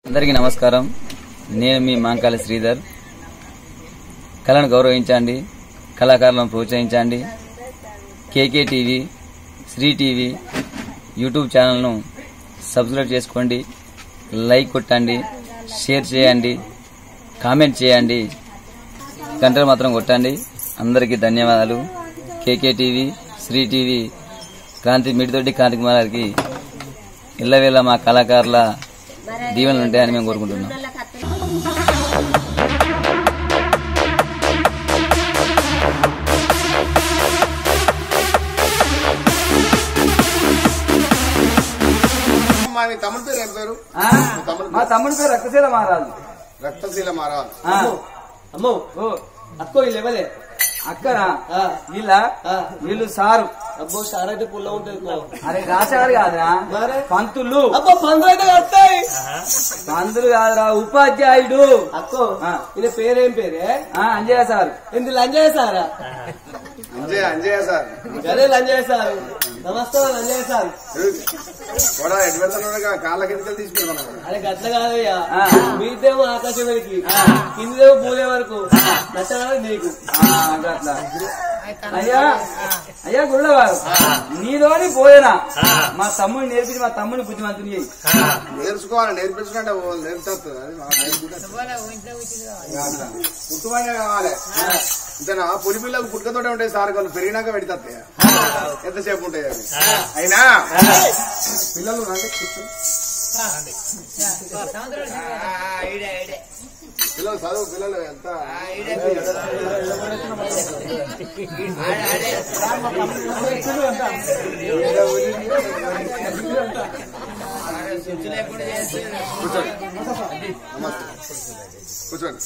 అందరికీ నమస్కారం నేను మీ మాంకాల శ్రీధర్ కళను గౌరవించండి కళాకారులను ప్రోత్సహించండి KK TV Sri TV YouTube ఛానల్ను సబ్స్క్రైబ్ చేసుకోండి లైక్ కొట్టండి షేర్ చేయండి కామెంట్ చేయండి గంటలు మాత్రం కొట్టండి అందరికీ ధన్యవాదాలు KK TV Sri TV Kranthi Miditoti Kranthi Kumar గారికి ఇళ్ళవేళ మా కళాకారుల దీవెనలు ఉంటాయని మేము కోరుకుంటున్నాం మా మీ తమ్ముడి పేరు ఏం పేరు తమ్ముడు మా తమ్ముడి పేరు రక్తశీల మహారాజు రక్తశీల మహారాజ్ అమ్మో ఓ అక్కో వీళ్ళు ఎవరే అక్కనా ఆ, వీళ్ళ ఆ. వీళ్ళు సారు అబ్బో షార్ అయితే పుల్ల ఉంటుంది పో. అరే రాసేవారు కాదురా మరే? పంతులు అబ్బో పందులు అయితే వస్తాయి పంతులు కాదురా ఉపాధ్యాయుడు అక్కో ఆ. ఈయన పేరేం పేరే ఆ, అంజయ్య సార్ ఎందుకు లంజయ్య సారా అంజయ్ అంజయ్య సార్ గదే లంజయ్య సార్ నమస్తే లంజయ్య సార్ కూడా ఎటు పెడతాను కాళ్ళ కిందకి తీసుకుంటాను అరే గట్ల కాదయ్యా ఆ. మీదేమో ఆకాశం వరకు కిందేమో పూలే వరకు నచ్చడానికి నీకు ఆ, అట్లా అయ్యా అయ్యా గుళ్ళవారు నీలోని పోయినా మా తమ్ముడిని నేర్పించి మా తమ్ముడిని బుద్ధిమంతుని చేయి నేర్చుకోవాలి నేర్పించుకుంటే నేర్పుతుంది అది మా నేర్పుకుంటే పుట్టుమనే కావాలి ఇంతనా పులి పిల్లలకు పుట్టుకతోటే ఉంటాయి సార్ వాళ్ళు పెరిగినాక పెడతాయి ఎంతసేపు ఉంటాయి అవి అయినా పిల్లలు రండి కూర్చోండి. పిల్లలు చదువు పిల్లలు ఎంత కూర్చోండి నమస్తే కూర్చోండి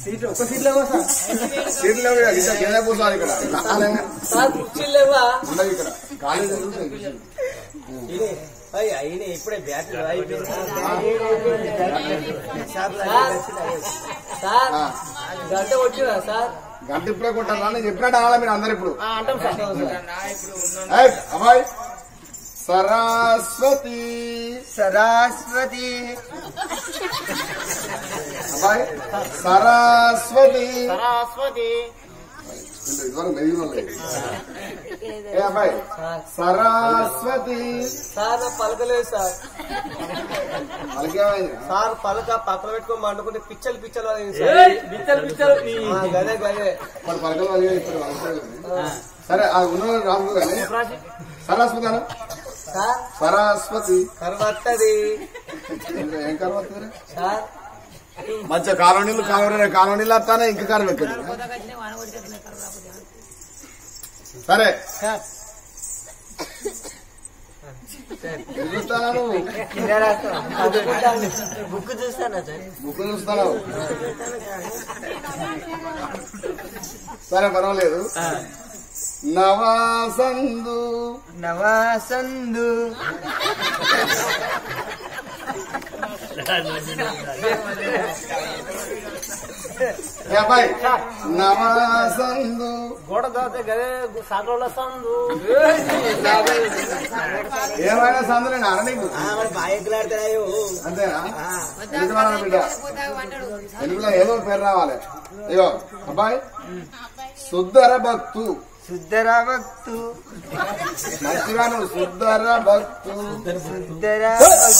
సీట్లు లేవు ఇక్కడ. ఇక్కడ కింద కూర్చోవాలి ఇక్కడ సార్ కుర్చీలు లేవా ఉండవు ఇక్కడ కాలేజీ కూర్చోండి. అయినా ఇప్పుడే బ్యాటరీ అయిపోయింది సార్ ఆ. గంట వచ్చినా సార్ గంట ఇప్పుడే కొట్టారా నేను చెప్పినట్టు అనాలా మీరు అందరు ఇప్పుడు ఏయ్, అమ్మాయి సరస్వతి సరస్వతి అమ్మాయి సరస్వతి సరస్వతి ఇదివరకు మెదిగిన వాళ్ళు. ఏ అబ్బాయి సరస్వతి సార్ నా పలకలేదు సార్ వాళ్ళకేమైంది సార్ పలక పక్కన పెట్టుకొని మండుకుంటే పిచ్చలు పిచ్చలు అయింది సార్ పిచ్చలు పిచ్చలు గదే గదే మరి పలకలు వాళ్ళు ఇప్పుడు వాళ్ళకే. సరే అది ఉన్న రాము కానీ సరస్వతి అన్న సార్ సరస్వతి కరవత్తది ఏం కలవతుంది సార్ మంచిగా కాలనీలు కాలువ కాలనీలు వస్తానే ఇంకా కాలం ఎక్కదు సరే సార్ ఏం చూస్తానా నువ్వు బుక్ చూస్తానా సార్ బుక్ చూస్తాను సరే పర్వాలేదు నవాసందు నవాసందు ఏ అబ్బాయి నవాసందు గోడ దాతే గదే సాగరోళ్ళ సందు ఏమైనా సందు నేను అరణికు బాయకులాడతాయో అంతేనా ఎందుకు మన బిడ్డ ఎందుకులో ఏదో ఒక పేరు రావాలి అయ్యో అబ్బాయి సుద్దర భక్తు సుద్దరా భక్తు మంచిగా నువ్వు సుద్దర భక్తు సుద్దరా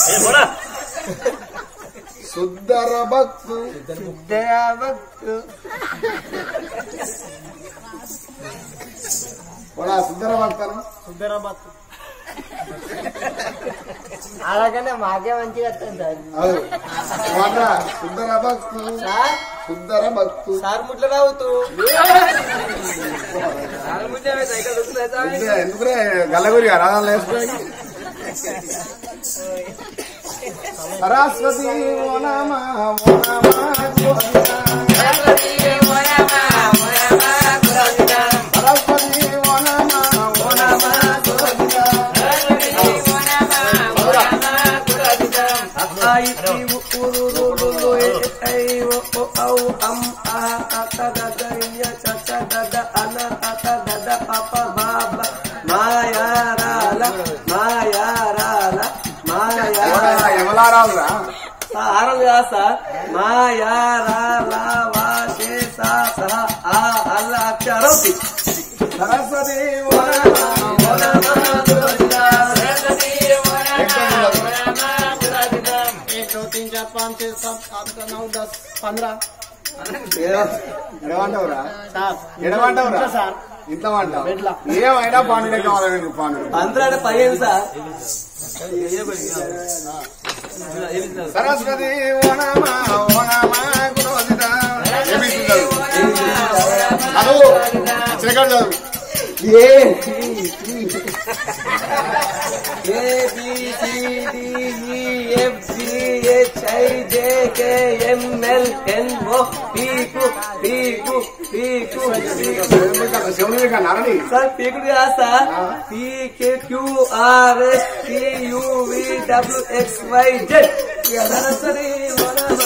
సుద్దర భక్తు సుద్దరా భక్తు కూడా సుద్దర భక్తను సుద్దరా భక్తు అలాగనే మాకే మంచిగా వస్తుంది సార్ అవును మాట సుద్దర భక్తు సార్ సుద్దర భక్తు సార్ ముట్ల రావుతూ ఇదే ఎందుకురే గల్లగురి రాధాలు వేసుకొని సరస్వతి ఓ నమ ఓ నమ గోవింద. సరస్వతి ఓ నమ ఓ నమ గోవింద. మాయారాల మాయారాల మాయా ఎవరా- ఎవలారాలురా ఆరం కాదు సార్ మా యా రా లా వా షే సా సహ ఆ అల్ల అక్షరం తి. సరస్వతి వనమా, వనమా, దుర్గా. ఎడమంటావురా ఎడమంటావురా ఇంట్లో అంటావు ఏమైనా పాండుడే కావాలి నీకు పాండుడు అందరూ అంటే పదిహేను సార్ సరస్వతి వనమా వనమా గురోజిత ఏమిస్తున్నారు చదువు చిరకాడు చదువు A A B C D E F G H I J K M L N O P కు పీ కు పీ కు శివుని నారని సార్ పీకుడు కాదు sir P K Q R S T U V W X Y Z Saraswati వనమా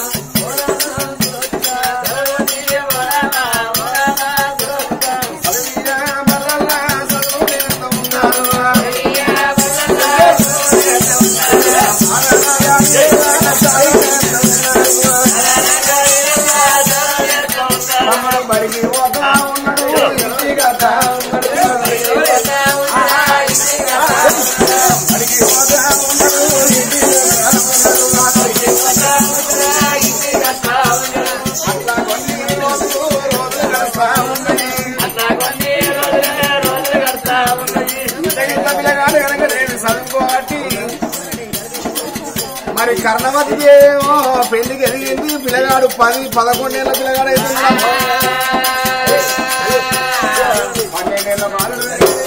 బడికి పోతా ఉన్నాడు ఇంటి కథ బడికి పోతా ఉన్నాడు ఇంటి అట్లా కొన్ని రోజులు రోజులు గడుస్తా ఉన్నాయి ఇంత పిల్లగాడు కనుక నేను చదువుకోబట్టి మరి కర్ణవతికి ఏమో పెళ్లికి ఎదిగింది పిల్లగాడు పది పదకొండేళ్ల పిల్లగాడు అవుతున్నాడు పన్నెండేళ్ల బాలుడు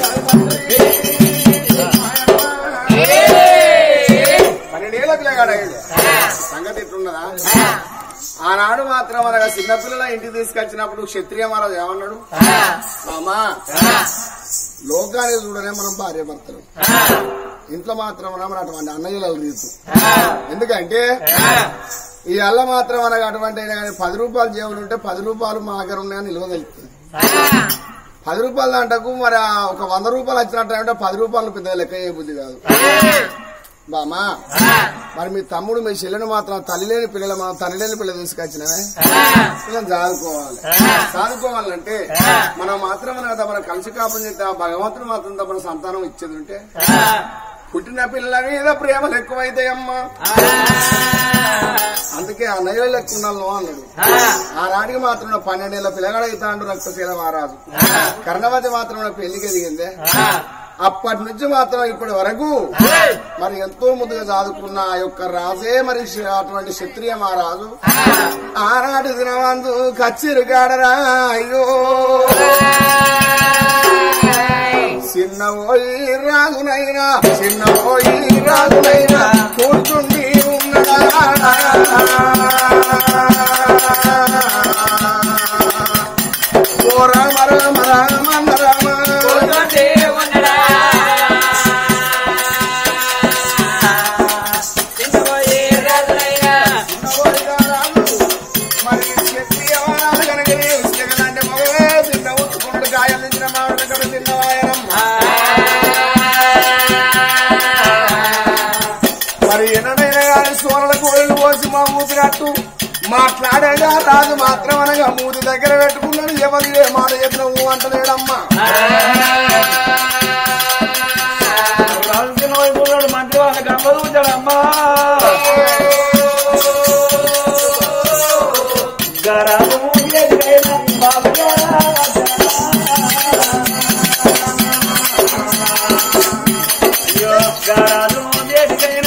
పన్నెండేళ్ల పిల్లగాడు అయ్యాడు సంగతి ఎట్లున్నదా ఆనాడు మాత్రం మనకు చిన్నపిల్లల ఇంటికి తీసుకొచ్చినప్పుడు క్షత్రియ మహారాజు ఏమన్నాడు మామా లోకానికి చూడనే మనం భార్య భర్తలు ఇంట్లో మాత్రం మనం అటువంటి అన్నయ్యలు తీసు ఎందుకంటే ఈ అల్ల మాత్రం మనకు అటువంటి అయినా కానీ పది రూపాయలు జేబులు ఉంటే పది రూపాయలు మా దగ్గర ఉన్నాయని నిల్వ తెలుస్తుంది పది రూపాయల దాంటకు మరి ఆ ఒక వంద రూపాయలు వచ్చినట్టు అంటే పది రూపాయలు పెద్ద లెక్క ఏ బుద్ధి కాదు బామా మరి మీ తమ్ముడు మీ చెల్లెని మాత్రం తల్లి లేని పిల్లలు మనం తల్లి లేని పిల్లలు తీసుకొచ్చినవే పిల్లలు చదువుకోవాలి చదువుకోవాలంటే మనం మాత్రం కదా మనం కలిసి కాపం చేస్తే ఆ భగవంతుడు మాత్రం తమ సంతానం ఇచ్చేది ఉంటే పుట్టిన పిల్లల మీద ప్రేమలు ఎక్కువైతాయమ్మా అందుకే ఆ నైవేలు ఎక్కువ ఉండాలి నువ్వు అన్నాడు ఆనాటికి మాత్రం పన్నెండేళ్ల పిల్లగాడు అవుతాడు రక్తశీల మహారాజు కర్ణవతి మాత్రం పెళ్లికి ఎదిగిందే అప్పటి నుంచి మాత్రం ఇప్పటి వరకు మరి ఎంతో ముందుగా చదువుకున్న ఆ యొక్క రాజే మరి శ- అటువంటి క్షత్రియ మహారాజు ఆనాటి దినవందు కచ్చిరు కాడరా అయ్యో చిన్న పోయి రాజునైనా చిన్న పోయి రాజునైనా కూర్చుండి ఉన్నడా ఓ రామ రామ రామ రామ మరి క్షత్రియ మహారాజు కనుక అంటే మగవే చిన్న ఉచ్చుకుంటూ గాయాలు ఇచ్చిన మామిడి దగ్గర చిన్నవాయనమ్మ మరి ఎన్నడైనా కానీ సోరల కోళ్ళు పోసి మా ఊపినట్టు మాట్లాడేగా రాజు మాత్రం అనగా మూతి దగ్గర పెట్టుకున్నాడు ఎవరు ఏ మాట చెప్పిన ఊ అంటలేడమ్మా మంత్రి వాళ్ళ గమ్మలు ఉంటాడమ్మా గరాలు ఎదురైన బాబుగారా. అయ్యో, గరాలు ఎదురైన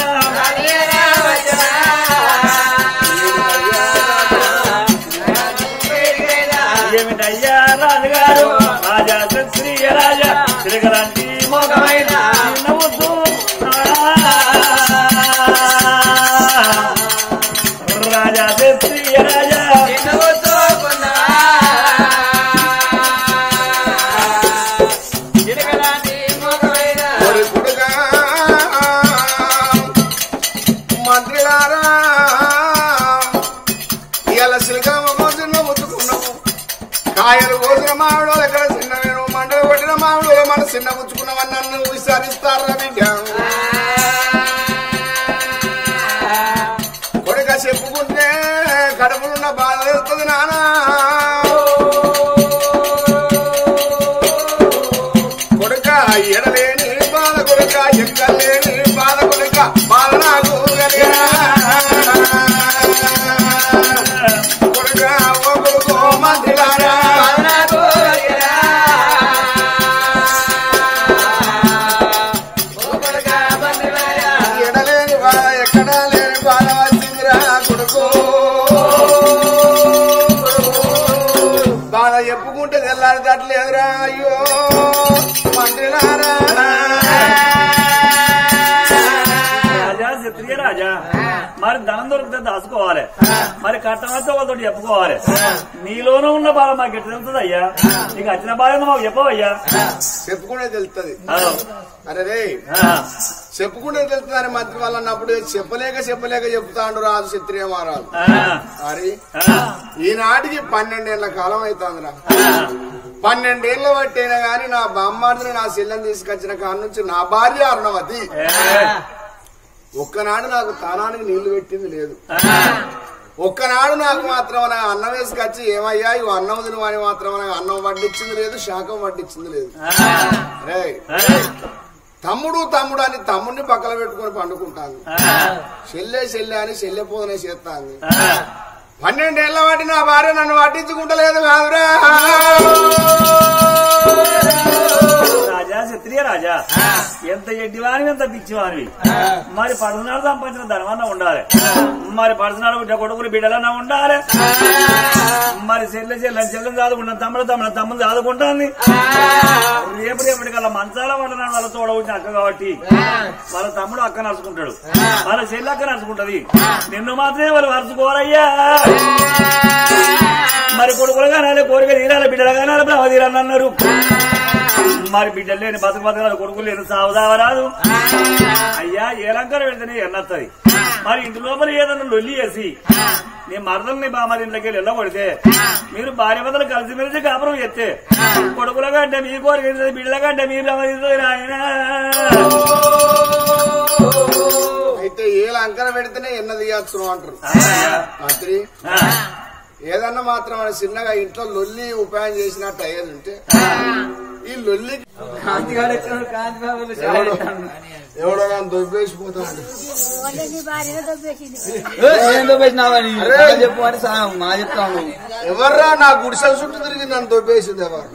ఏమిటయ్యా రాజుగారు రాజా క్షత్రియ రాజా తిరగలాంటి మోగమైన నవ్వుతూ రాజా క్షత్రియ రాజా ఒరి కొడుకా మంత్రిగారా ఇవాళ సిలికామ కోసిన ముచ్చుకున్నావు కాయలు కోసిన మామిడి దగ్గర చిన్న నేను మంటలు కొట్టిన మామిడి మన చిన్న ముచ్చుకున్నావని నన్ను విచారిస్తారా బిడ్డ కొడుక కడుపులున్న బాధ తెలుస్తుంది నానా కొడుక ఎడలేని బాధ కొడుక ఎక్కలేని బాధ కొడుక బాధ నాకు కలిగా కొడుక ఓ కొడుకో మంత్రిగారా ఎడలేని బాధ ఎక్కడ లేని బాధ వచ్చిందిరా కొడుకు బాధ చెప్పుకుంటే తెల్లారిదట్లేదురా అయ్యో మంత్రిలారా రాజా క్షత్రియ రాజా మరి ధనం దొరికితే దాచుకోవాలి మరి కట్టమంతా వాళ్ళతో చెప్పుకోవాలి నీలోనూ ఉన్న బాధ మాకు ఎట్లా తెలుస్తుంది అయ్యా నీకు వచ్చిన బాధ ఏందో మాకు చెప్పవయ్యా చెప్పుకునే తెలుస్తుంది అదో. అరే రే ఆ, చెప్పుకుంటే తెలుస్తుందని మంత్రి వాళ్ళు అన్నప్పుడు చెప్పలేక చెప్పలేక చెప్తాండు రాజు క్షత్రియ మహారాజు ఆ, మరి ఆ, ఈనాటికి పన్నెండేళ్ల కాలం అవుతుందిరా పన్నెండేళ్ల బట్టైనా గాని నా బామ్మార్దిని నా చెల్లెని తీసుకొచ్చిన కాడ నుంచి నా భార్య అరుణవతి ఏ, ఒక్కనాడు నాకు తానానికి నీళ్లు పెట్టింది లేదు ఆ, ఒక్కనాడు నాకు మాత్రం నా అన్నం వేసుకొచ్చి ఏమయ్యా ఇవి అన్నం తినమని మాత్రం నాకు అన్నం వడ్డించింది లేదు శాఖం వడ్డించింది లేదు ఆ, రేయ్ ఆ, తమ్ముడు తమ్ముడు అని తమ్ముడిని పక్కన పెట్టుకొని పండుకుంటాను ఆ, చెల్లె చెల్లె అని చెల్లె పోదనే చేస్తాను ఆ. పన్నెండేళ్ల వాటి నా భార్య నన్ను పట్టించుకుంటలేదు కాదురా రాజా క్షత్రియ రాజా ఎంత ఎడ్డివానివి ఎంత పిచ్చివానివి మరి పడుతున్నాడు సంపాదించిన ధనమన్నా ఉండాలి మరి పడుతున్నాడు బిడ్డ కొడుకులు బిడ్డలన్నా ఉండాలి మరి చెల్లె చెల్లెని చెల్లెని చదువుకుంటాను తమ్ముడు తమ్ముడు తమ్ముడు చదువుకుంటాను రేపు రేపటి కల్లా మంచాల పడుతున్నాడు వాళ్ళ తోడ ఉంచిన అక్క కాబట్టి వాళ్ళ తమ్ముడు అక్క నడుచుకుంటాడు వాళ్ళ చెల్లి అక్క నడుచుకుంటది నిన్ను మాత్రమే వాళ్ళు వరుసుకోవాలయ్యా మరి కొడుకులు కానాలి కోరిక తీరాలి బిడ్డలు కానాలి బ్రహ్మ తీరాలి అన్నారు మరి బిడ్డలు లేని బతుకు బతకాలి కొడుకులు లేని సావుదావరాదు అయ్యా ఏ లంకర వెళ్తేనే ఎన్నత్తది మరి ఇంటి లోపల ఏదన్నా లొల్లి వేసి నీ మరదల్ని బామరి ఇంట్లోకి వెళ్ళి వెళ్ళబడితే మీరు భార్య బదులు కలిసి మెలిసి కాపురం ఎత్తే కొడుకుల కంటే మీ కోరిక తీరుతుంది, బిడ్డల కంటే మీ బ్రహ్మ తీరుతుంది నాయనా. అయితే ఏ లంకన పెడితేనే ఎన్న తీయచ్చు అంటారు అయ్యా. మంత్రి ఆ, ఏదన్నా మాత్రం మన చిన్నగా ఇంట్లో లొల్లి ఉపాయం చేసినట్టు అయ్యేది ఉంటే ఈ లొల్లి కాంతిగాడు ఎక్కడ కాంతి బాబులు ఎవడో ఎవడో నన్ను దొబ్బేసిపోతాడు వాళ్ళని భార్యగా దొబ్బేసింది ఏందో పెట్టినావని అరే. చెప్పు అని సా- మా చెప్తాను ఎవర్రా నా గుడిసెల చుట్టూ తిరిగి నన్ను దొబ్బేసింది ఎవరు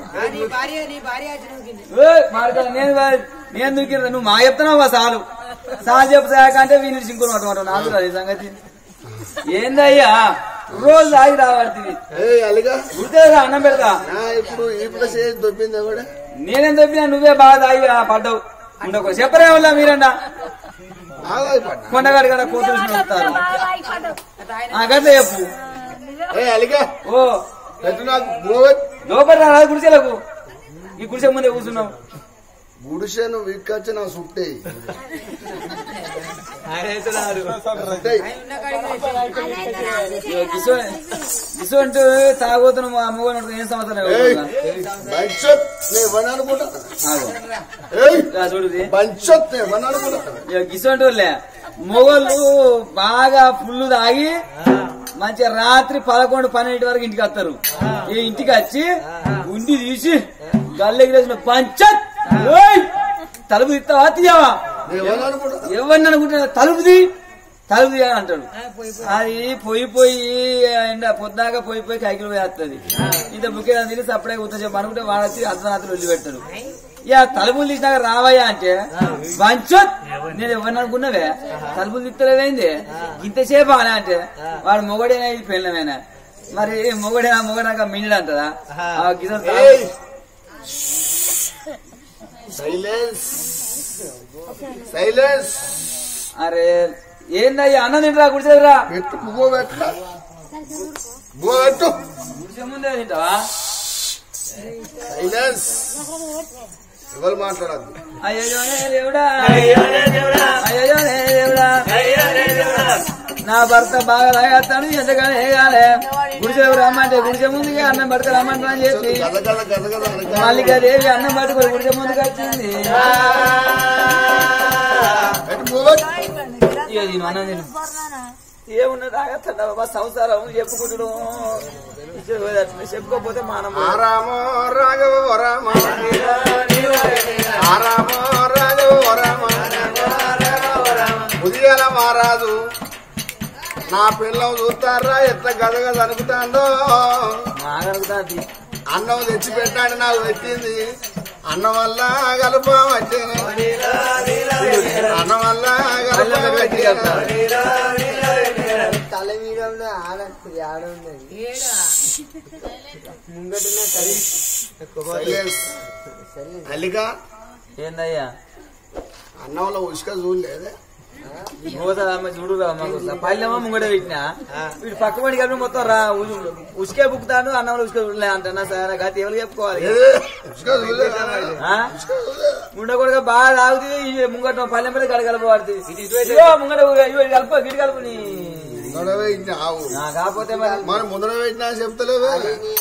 మార్గం నేను వా- నేను దూకిరా నువ్వు మా చెప్తున్నావు చాలు సా చెప్పు సాక అంటే వీని సింకులు పట్టమాట నాకు రాదు ఈ సంగతి ఏందయ్యా రోజు ఆగి రాబడుతుంది ఏ అలిగా గుర్తేగా అన్నం పెడతా ఆ, ఇప్పుడు ఇప్పుడు చేసి దొబ్బింది ఎవడ నేనేం తప్పినా నువ్వే బాగా తాగి ఆ పడ్డావు ఉండకు చెప్పరే వల్ల మీరన్నా కొండగాడి కదా కూతురు చూస్తారు బాగా అయిపోతావు ఆ గట్ల చెప్పు ఏ అలిగా ఓ ఎటు నాకు గోవె లోపల రా గుడిసెలకు ఈ గుడిసె ముందే కూర్చున్నావు గుడిసె నువ్వు విక్కచ్చి నా సుట్టే ఇటువంటి తాగోతున్న మా అమ్మగారు ఏం సంవత్సరం బంచొత్ నేను ఇవ్వను అనుకుంటా ఏయ్ చూడు బంచొత్ నేను ఇవ్వను అనుకుంటా ఇటువంటి వాళ్ళే మొగోళ్ళు బాగా ఫుల్ తాగి మంచిగా రాత్రి పదకొండు పన్నెండు వరకు ఇంటికి వస్తారు ఈ ఇంటికి వచ్చి గుండి తీసి గల్లెగిరేసిన పంచత్ ఓయ్! తలుపు తీస్తావా తీయవా నేను ఇవ్వను అనుకుంటా ఎవరిని అనుకుంటున్నా తలుపుది తలుపుది అని అంటాడు అది పోయి పోయి ఎండ పొద్దాక పోయి పోయి కైకిలు పోయి వస్తుంది ఇంత బుకే తిని సప్పుడే కూర్చొని చెప్పి అనుకుంటే వాడు వచ్చి అర్ధరాత్రి వెళ్ళి పెడతాడు ఇక తలుపులు తీసినాక రావయ్యా అంటే వంచొత్ నేను ఎవరిని అనుకున్నావే తలుపులు తిత్తలేదైంది ఇంతసేపు అని అంటే వాడు మొగడేనా ఇది పెళ్ళమేనా మరి మొగడేనా మొగడాక మిండి అంటదా ఆ గిజం తా- ఏయ్ సైలెన్స్ సైలెన్స్ అరే ఏందయ్యా అన్నం తింటరా గుడిసేరా పెట్టు బువ్వ పెట్ట బువ్వ పెట్టు గుడిసె ముందే తింటావా సైలెన్స్ ఎవరు మాట్లాడద్దు అయ్యో దేవుడా అయ్యో రే దేవుడా, అయ్యో దేవుడా అయ్యో రే దేవుడా. నా భర్త బాగా తాగేస్తాను ఎంతగానే వేయాలి గుడిసె రమ్మంటే గుడిసె ముందుగా అన్నం పట్టుకు రమ్మంటా అని చెప్పి గద గద గద గద అనగా. మల్లికాదేవి అన్నం పట్టుకొని గుడిసె ముందుకు వచ్చింది పెట్టు బువ్వ పెట్టు. ఇక దీని అన్నం తిను ఏమున్నది ఆగత్తండ బాబా సంసారం చెప్పుకుంటుడు చెప్పుకోకపోతే మానం ఆ రామో రాఘవ ఓ రామ ఆ రామో రాఘవ ఓ రామ ఉదయాల మారాదు నా పిల్లం చూస్తారా ఎట్లా గదగద అనుకుంటాండో మాగలుగుతాది అన్నం తెచ్చి పెట్టాడు నాకు పెట్టింది అన్నం వల్ల కలుప వచ్చేను అన్నం వల్ల కలుప వచ్చేను తల మీద ఉన్న ఆడప్పుడు ఆడ ఉన్నది ముంగటున్న తల్లి సైలెన్స్. అల్లిక ఏందయ్యా అన్నంలో ఉసుక చూడలేదే పోతాదమ్మ చూడు పల్లెమ్మ ముంగడ పెట్టినా వీడు పక్క పడి కలిపి మొత్తం రా ఉ- ఉసుకే బుక్కుతాను అన్నంలో ఉసుకే చూడలే అంటున్నా సరే గతి ఎవరు చెప్పుకోవాలి ఏదే? ఉసుక చూడలేదా? ఆ? ముండ కొడుక బాగా తాగుతుంది ఈ ముంగట పల్లెం పడి గడగలపడుతుంది ఇదిగో ముంగట ఇగో ఇది కలుపు గిడి కలుపు నీ ముందర వేయించిన ఆవు నా కాకపోతే మరి మన ముందర వేయించినా చెప్తలేవే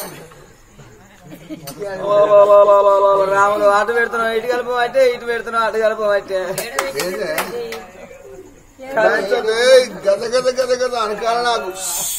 ఓ, ఓ, ఓ, ఓ, ఓ, ఓ, రాములు అటు పెడుతున్నావు ఇటు కలుపు అంటే ఇటు పెడుతున్నావు అటు కలుపు అంటే ఏందే? కాంచలే, గద గద గద గద అనకాల నాకు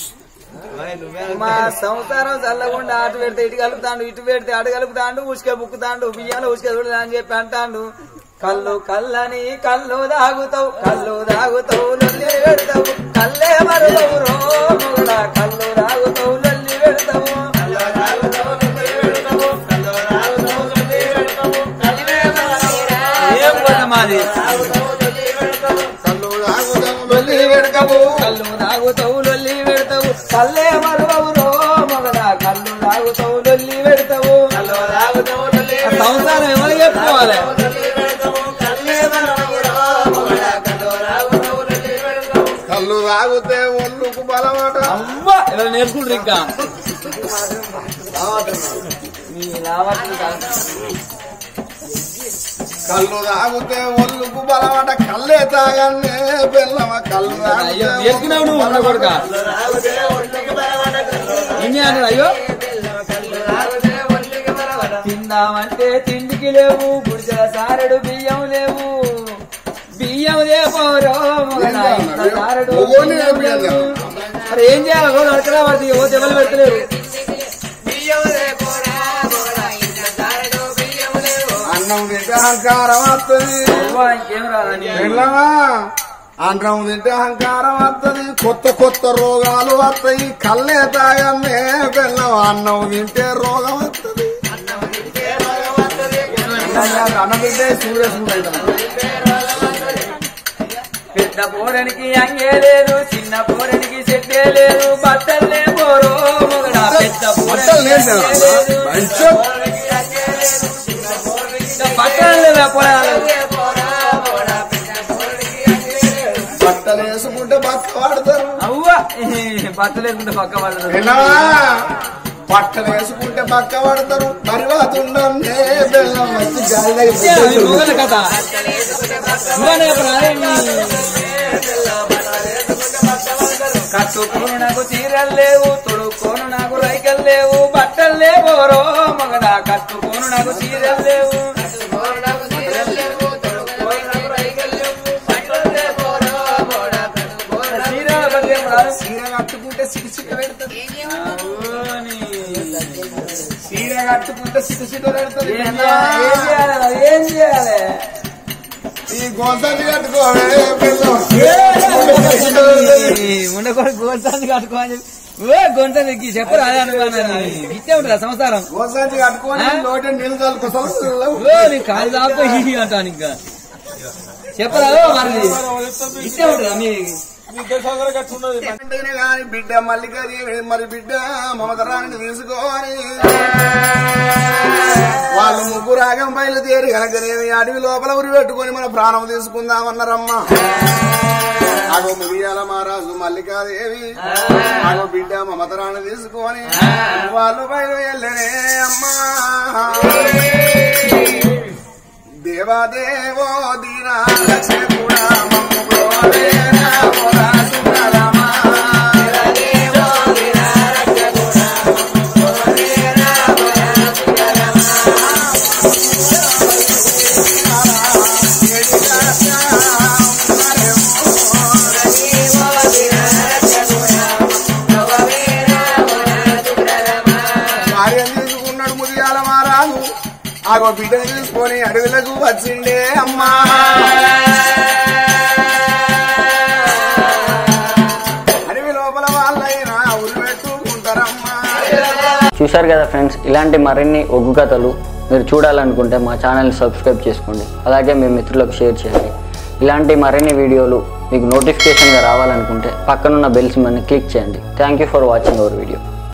మా సంసారం చల్లకుండా అటు పెడితే ఇటు కలుపుతాండు ఇటు పెడితే అటు కలుపుతాండు ఉసుక బుక్కుతాండు బియ్యాలు ఉసుక చూడలే అని చెప్పి అంటాండు కళ్ళు కళ్ళని కళ్ళు దాగుతావు కళ్ళు దాగుతావు లొల్లి పెడతావు కళ్ళే మరుదవు రో మొగడా కళ్ళు దాగుతావు లొల్లి పెడతావు కళ్ళు దాగుతావు లొల్లి పెడతావు కళ్ళు దాగుతావు లొల్లి పెడతావు కళ్ళే మరుదవు ఏం పని మాది కళ్ళు తాగుదాము వెళ్ళి వెడకము కళ్ళు తాగుతావు లొల్లి పెడతావు కళ్ళే మరువవు రో మగడా కళ్ళు తాగుతావు లొల్లి పెడతావు సంసారం ఎవరు చెప్పుకోవాలి కళ్ళు తాగితే ఒళ్ళుకు బలమాట అమ్మా ఇలా నేర్చుకుంటారు ఇంకా మీ లావాట్లు కాదు. కళ్ళు తాగితే ఒళ్ళుకు బలమాట కళ్ళే తాగన్నే బెల్లమ కళ్ళు అయ్యో తాగితే నేర్చుకున్నావు నువ్వు ఉన్న కొడుక ఇన్ని అన్నాడు అయ్యో తిందామంటే తిండికి లేవు గుడిసెల సారెడు బియ్యం లేవు బియ్యం లేపోరో మగడా, ఇంత సారెడు మొగోని బియ్యం బియ్యం లేవు. మరి ఏం చేయాలి రోజు అడకరా పడుతుంది ఓ దెబ్బలు పెడతలేరు అన్నం తింటే అహంకారం వస్తుంది అవ్వా, ఇంకేం రాదని బెల్లమా అన్నం తింటే అహంకారం వస్తుంది కొత్త కొత్త రోగాలు వస్తాయి కళ్ళే తాగన్నే బెల్లం అన్నం తింటే రోగం వస్తుంది అన్నం తింటే సూర్య పెద్ద పోరనికి అంగే లేదు చిన్న పోరనికి చెట్టే లేదు బట్టలే పోరో మొగడా పెద్ద బట్టలు పోరనికి లేదు అంగే లేదు, మంచం. బట్టలు లేవా పోరాలు బట్టలు వేసుకుంటే బట్ట వాడతారు అవ్వా బట్టలు లేకుంటే పక్క పడతారు విన్నావా బట్టలు వేసుకుంటే పక్క పడతారు తర్వాత ఉండే బెల్లం వచ్చి గాలి ఈ మొగల కథ ఇవాళ ప్రాణి. కట్టుకోను నాకు చీరలు లేవు తొడుక్కోను నాకు రైకలు లేవు బట్టలు లేవు రో మగడా కట్టుకోను నాకు చీరలు లేవు చీరల బదులు ఏం రాదు? చీర కట్టుకుంటే సిటి సిట పెడతారు అవుని. చీర కట్టుకుంటే సిటి సిట పెడతారు ఏం చేయాలి? ఏం చేయాలి మరి? ఏం చేయాలి ఈ గోసాన్ని కట్టుకోవే బెల్లం ఉండకూడదు గోల్సాన్ని కట్టుకోని చెప్పి ఓ గొంత నెక్కి చెప్పరు అదే అనుకున్నాను ఇచ్చే ఉంటుందా సంసారం గోసాన్ని కట్టుకొని ఆ? నోట నీళ్ళు చల్లుకు ఓ నీ కాలు దాకా ఇది అంటాను ఇంకా చెప్పరా ఓ మరి ఇచ్చే ఉంటుందా మీ అంటేనే గాని బిడ్డ మల్లికదేవి మరి బిడ్డ మమతరాన్ని తీసుకోని వాళ్ళు ముగ్గురు రాగం బయలుదేరి కనుకనేమి అడవి లోపల ఉరి పెట్టుకొని మన ప్రాణం తీసుకుందామన్నారమ్మా అగో ముగియాల మహారాజు మల్లికాదేవి అగో బిడ్డ మమతరాన్ని తీసుకొని వాళ్ళు బయలుదేరలే అమ్మా దేవాదేవో దీనా కూడా మమ్ము బ్రోవేనా పోరా సుందరమా. ఆగో బిడ్డని తీసుకొని అడవులకు వచ్చిండే అమ్మా అడవి లోపల వాళ్ళైనా ఉరి పెట్టుకుంటారమ్మా చూశారు కదా ఫ్రెండ్స్ ఇలాంటి మరిన్ని ఒగ్గు కథలు మీరు చూడాలనుకుంటే మా ఛానల్ని సబ్స్క్రైబ్ చేసుకోండి అలాగే మీ మిత్రులకు షేర్ చేయండి ఇలాంటి మరిన్ని వీడియోలు మీకు నోటిఫికేషన్గా రావాలనుకుంటే పక్కనున్న బెల్ సింబల్ని క్లిక్ చేయండి thank you for watching our video